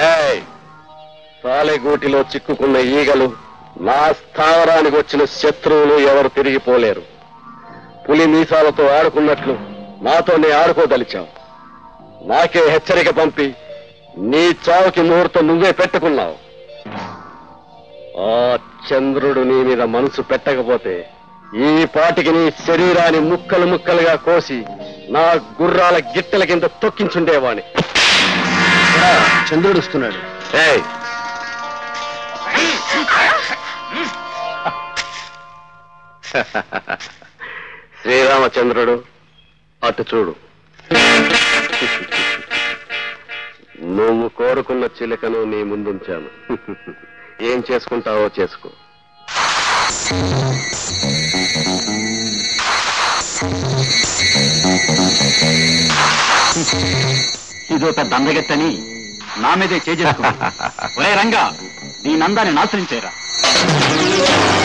ఏయ్, సాలెగూటిలో చిక్కుకున్న ఈగలు నా స్థావరానికి వచ్చిన శత్రువులు ఎవరు తిరిగిపోలేరు పులి మీసాలతో ఆడుకున్నట్లు నాతోనే ఆడుకోదలిచావు నాకే హెచ్చరిక పంపి నీ చావుకి ముహూర్తం నువ్వే పెట్టుకున్నావు ఆ చంద్రుడు నీ మీద మనసు పెట్టకపోతే ఈ పాటికి నీ శరీరాన్ని ముక్కలు ముక్కలుగా కోసి నా గుర్రాల గిట్టెల కింద తొక్కించుండేవాణ్ణి చంద్రుడు వస్తున్నాడు ఏయ్ శ్రీరామచంద్రుడు అటు చూడు నువ్వు కోరుకున్న చిలకను నీ ముందుంచాను ఏం చేసుకుంటావో చేసుకో ఇదో పెద్ద అందగత్తని నా మీదే చేజేసుకున్నా ఒరే రంగా నీ నందాన్ని నాశనం చేయరా